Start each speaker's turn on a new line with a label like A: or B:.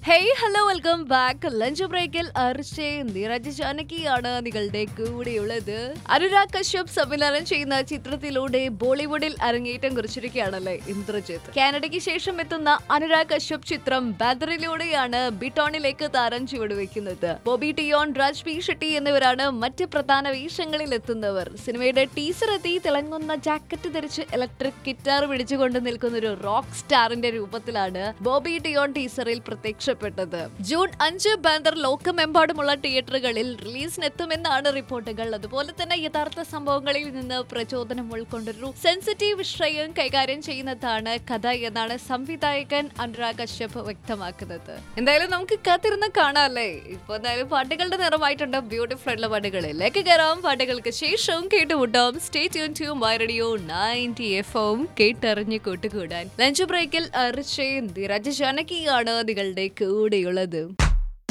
A: hey hello welcome back lunch ബ്രേക്കിൽ അർച്ചേ നിരജ് ജാനകിയാണ് നിങ്ങളുടെ കൂടെയുള്ളത് അനുരാഗ് കശ്യപ് സംവിധാനം ചെയ്യുന്ന ചിത്രത്തിലൂടെ ബോളിവുഡിൽ അരങ്ങേറ്റം കുറിച്ചിരിക്കുകയാണല്ലേ ഇന്ദ്രജിത്ത് കാനഡയ്ക്ക് ശേഷം എത്തുന്ന അനുരാഗ് കശ്യപ് ചിത്രം ബദറിലൂടെയാണ് ബിട്ടോണിലേക്ക് താരം ചുവടുവെക്കുന്നത് ബോബി ടിയോൺ രാജ് പി ഷെട്ടി എന്നിവരാണ് മറ്റ് പ്രധാന വേഷങ്ങളിൽ എത്തുന്നവർ സിനിമയുടെ ടീസർ എത്തി തിളങ്ങുന്ന ജാക്കറ്റ് ധരിച്ച് ഇലക്ട്രിക് ഗിറ്റാർ പിടിച്ചുകൊണ്ട് നിൽക്കുന്ന ഒരു റോക്ക് സ്റ്റാറിന്റെ രൂപത്തിലാണ് ബോബി ടിയോൺ ടീസറിൽ പ്രത്യക്ഷപ്പെട്ടത് ജൂൺ അഞ്ച് ബാന്തർ ലോകമെമ്പാടുമുള്ള തിയേറ്ററുകളിൽ റിലീസിനെത്തുമെന്നാണ് റിപ്പോർട്ടുകൾ അതുപോലെ തന്നെ യഥാർത്ഥ സംഭവങ്ങളിൽ നിന്ന് പ്രചോദനം ഉൾക്കൊണ്ടൊരു സെൻസിറ്റീവ് വിഷയം കൈകാര്യം ചെയ്യുന്നതാണ് കഥ എന്നാണ് സംവിധായകൻ അനുരാഗ് കശ്യപ് വ്യക്തമാക്കുന്നത് എന്തായാലും നമുക്ക് കാത്തിരുന്ന് കാണാല്ലേ ഇപ്പൊ എന്തായാലും പാട്ടുകളുടെ നിറമായിട്ടുണ്ട് ബ്യൂട്ടിഫുൾ ആയിട്ടുള്ള പാട്ടുകളിലേക്ക് കയറാം പാട്ടുകൾക്ക് ശേഷവും കേട്ടുമുട്ടാം stay tune to my radio ninety F M കേട്ടറിഞ്ഞ് കൂട്ടുകൂടാൻ ലഞ്ച് ബ്രേക്കിൽ അർച്ചയും ധീരജ് ജാനകിയാണ് നിങ്ങളുടെ കൂടെയുള്ളത്